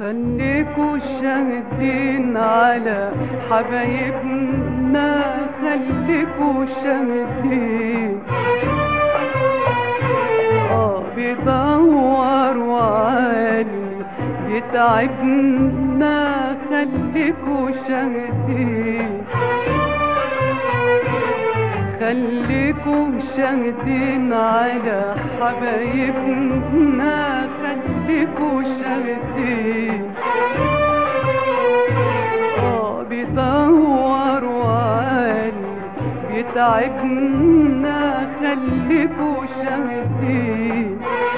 خليكوا شاهدين على حبايبنا خليكوا شاهدين اه بيدوروا عالي بيتعبنا خليكوا شاهدين خليكوا شاهدين على حبايبنا خليكوا شاهدين اه بيدوروا عالي بيتعبنا خليكوا شاهدين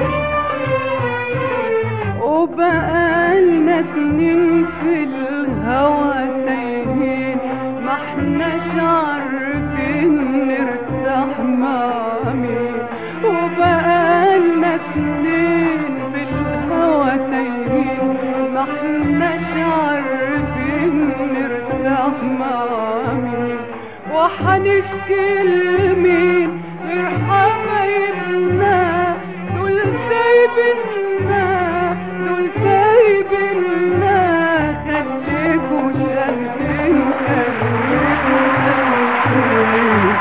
وبقالنا سنين في الهوى تايهين ما احناش عارفين نرتاح مع مين وبقالنا سنين في الهوى تايهين ما احناش عارفين نرتاح مع مين وحنشكي لمين غير حبايبنا دول سايبنا دول سايبنا خليكوا شايفين خليكوا شايفين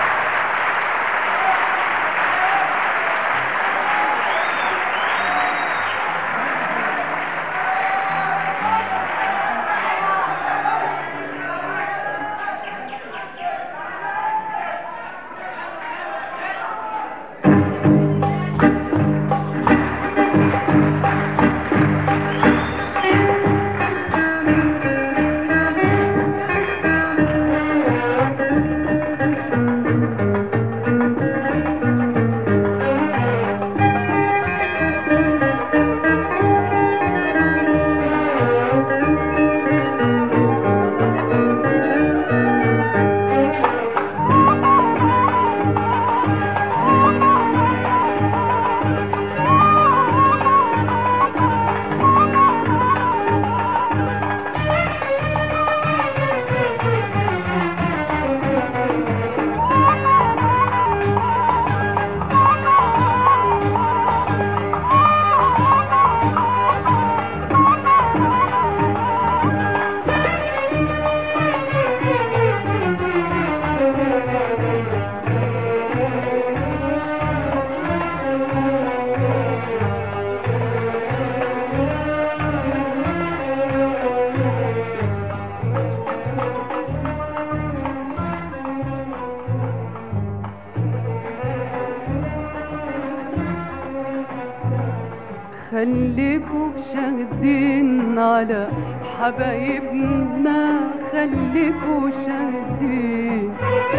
خليكوا شاهدين على حبايبنا خليكوا شاهدين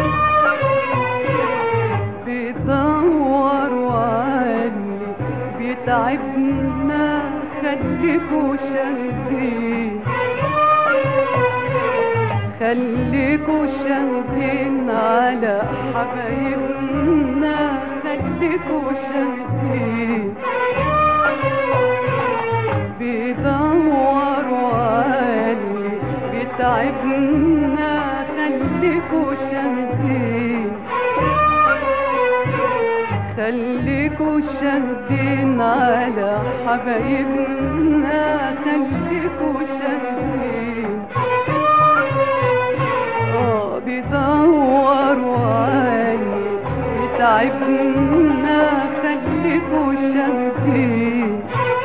بيدوروا عالي بيتعبنا خليكوا شاهدين خليكوا شاهدين على حبايبنا خليكوا شاهدين بيدوروا عالي بيتعبنا خليكوا شاهدين خليكوا شاهدين على حبايبنا خليكوا شاهدين اه بيدوروا عالي بيتعبنا خليكوا شاهدين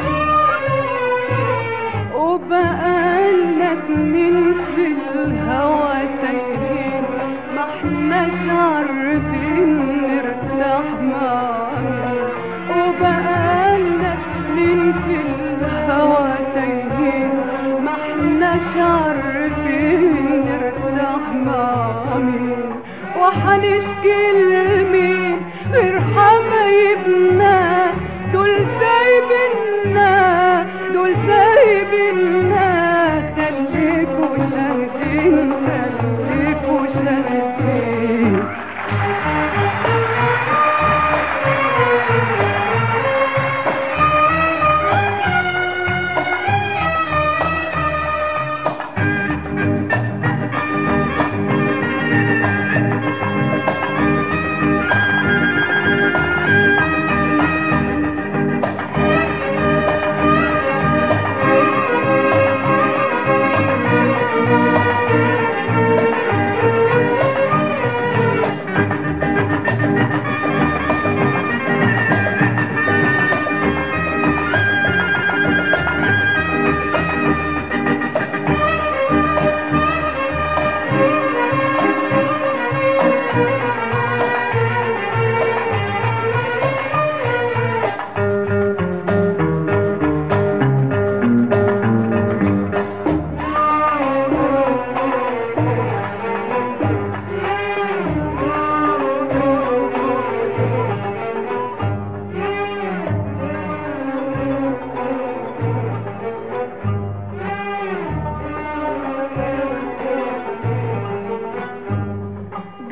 وبقالنا سنين في الهوى تايهين ما احناش عارفين نرتاح مع مين وبقالنا سنين في الهوى تايهين ما احناش عارفين نرتاح مع مين وحنشكي لمين غير حبايبنا دول سايبنا دول سايبنا خليكوا شاهدين خليكوا شاهدين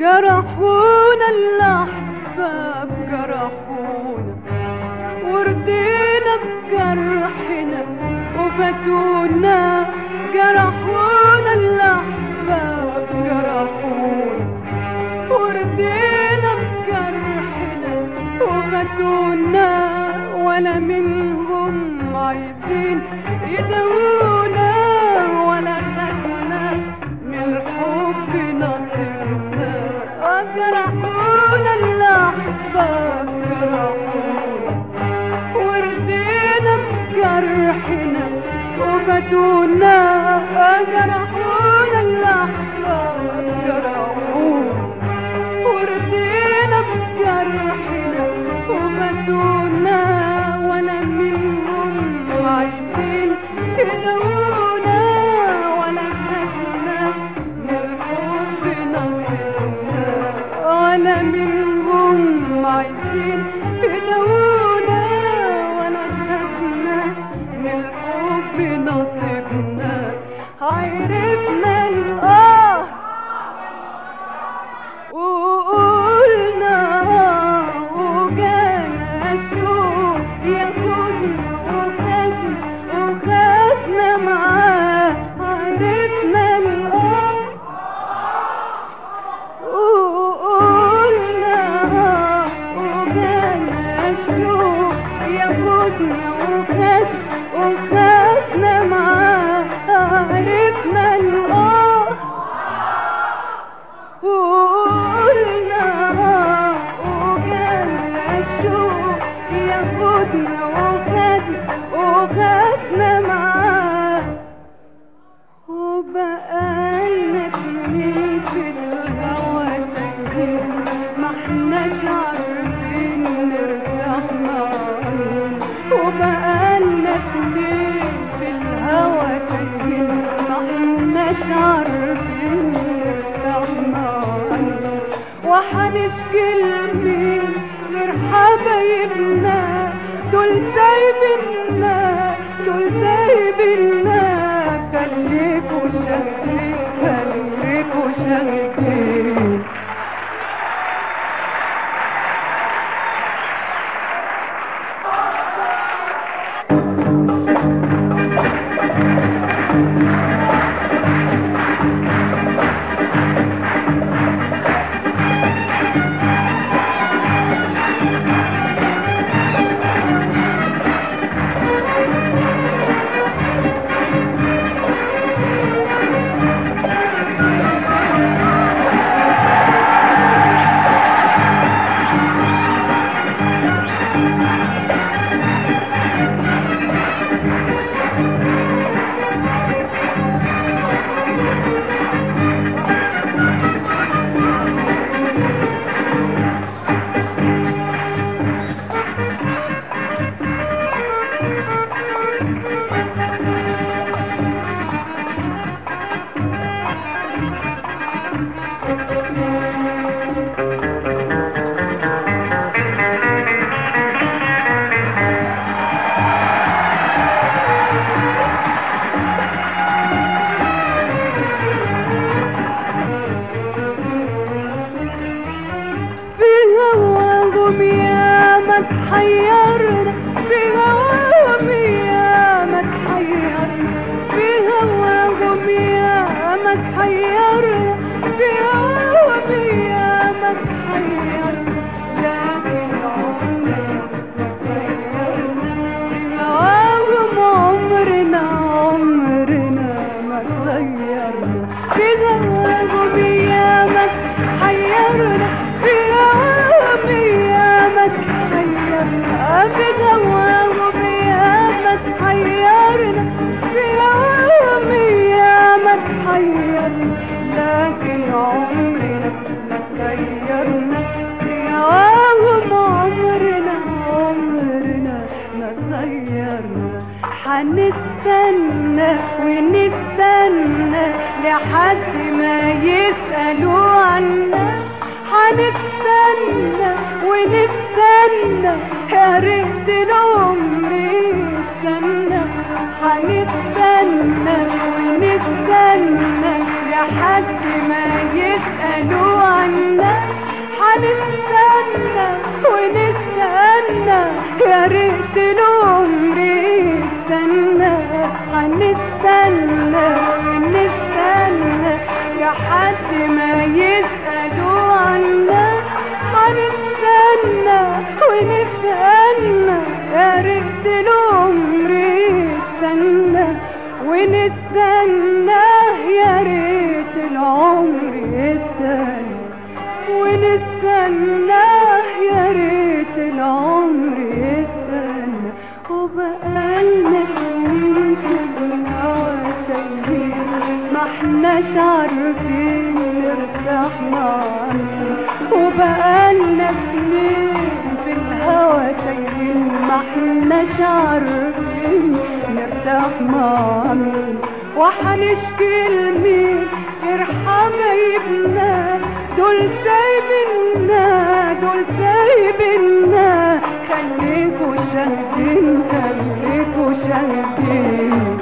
جرحونا الأحباب جرحونا وردينا بجرحنا وفاتونا جرحونا الأحباب جرحونا وردينا بجرحنا وفاتونا ولا منهم عايزين يداوونا ولا خدنا من الحب نصيبنا جرحونا الأحباب جرحونا وردينا بجرحنا وفاتونا جرحونا الأحباب جرحونا وردينا بجرحنا وفاتونا ولا منهم عايزين يداوونا ولا خدنا من الحب نصيبنا ولا منهم عايزين يداوونا ولا خدنا من الحب نصيبنا عرفنا الآه وقلنا وجانا الشوق ياخدنا وخدنا وخدنا معاه عرفنا الآه وقلنا وجانا الشوق ياخدنا وخدنا وخدنا معاه عرفنا الآه وقلنا وجانا الشوق ياخدنا وخدنا وخدنا معاه وبقالنا سنين في الهوا تايهين ما احناش عارفين نرتاح معاهم وبقالنا سنين في الهوا تايهين ما احناش عارفين نرتاح معاهم وحنشكي لمين غير حبايبنا دول سايبيننا دول سايبيننا خليكوا شاهدين خليكوا شاهدين في هواهم يا ما تحيرنا في هواهم يا ما تحيرنا في هواهم يا ما تحيرنا في هواهم يا ما تحيرنا لكن عمرنا ما تغيرنا في هواهم عمرنا ما تغيرنا في هواهم يا ما تحيرنا في هواهم يا ما تحيرنا في هواهم عمرنا عمرنا ما تغيرنا حنستنى ونستنى لحد ما يسألوا عنا حنستنى ونستنى يا ريت العمر يستنى حنستنى ونستنى لحد ما يسألوا عنا هنستنى ونستنى يا ريت العمر يستنى هنستنى ونستنى لحد ما يسألوا عنا هنستنى ونستنى يا ريت العمر يستنى ونستنى يا ريت العمر يستنى ونستنى يا ريت العمر يستنى وبقالنا سنين كلنا تايهين ما احناش عارفين نرتاح معانا وبقالنا سنين في الهوا تايهين ما احناش عارفين نرتاح مع مين وحنشكي لمين غير حبايبنا دول سايبنا دول سايبنا خليكوا شاهدين خليكوا شاهدين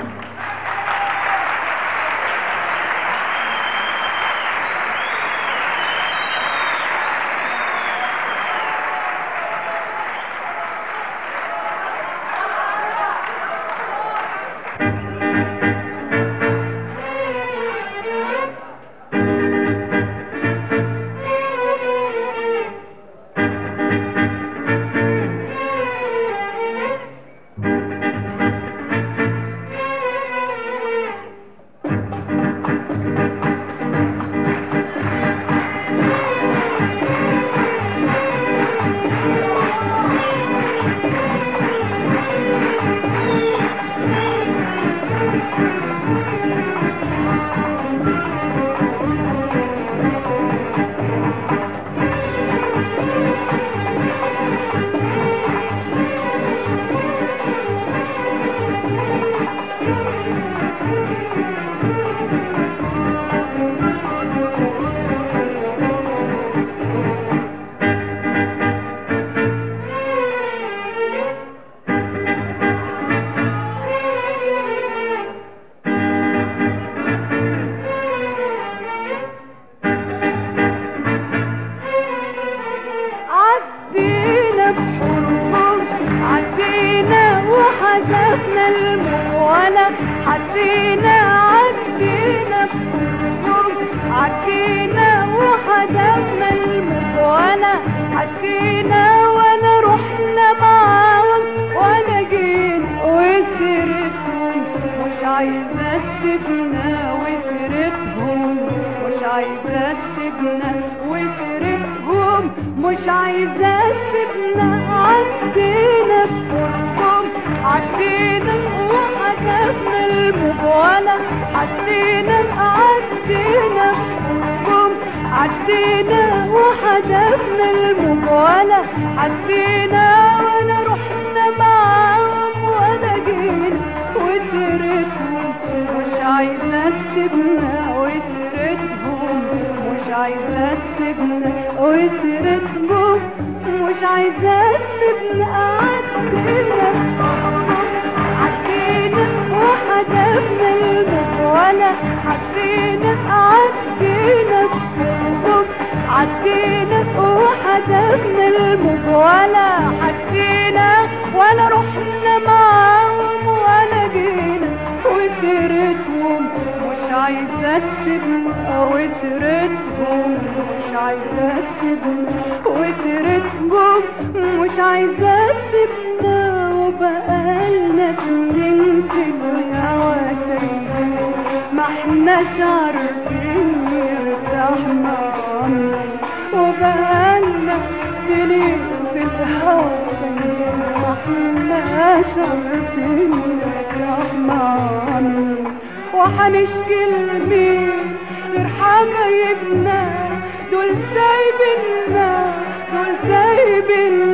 عدينا بحروب عدينا وحذفنا المولى حسينا عدينا بحروب عدينا وحذفنا المولى حسينا ولا رحنا معاهم ولا جينا وسيرتهم مش عايزة تسيبنا وسيرتهم مش عايزة تسيبنا وسيرتهم مش عايزة تسيبنا عدينا بحركم عدينا وحذفنا المبولة حسينا عدينا بحركم عدينا وحذفنا المبولة حسينا ولا رحنا معاهم ولا جينا وسيرتهم مش عايزة تسيبنا وسيرتهم مش عايزة تسيبنا وسيرتهم مش عايزة تسيبنا عدينا عدينا وحذفنا المبولة حسينا عدينا بحبهم عدينا وحذفنا المبولة حسينا ولا رحنا معاهم ولا جينا وسيرتهم مش عايزة تسيبنا وسيرتهم مش عايزة تسيبنا وسيرتهم مش عايزة تسيبنا وبقالنا سنين في الهوا تايهين ما احناش عارفين نرتاح مع مين وبقالنا سنين في الهوا تايهين ما احناش عارفين نرتاح مع مين وحنشكي لمين غير حبايبنا دول سايبنا دول سايبنا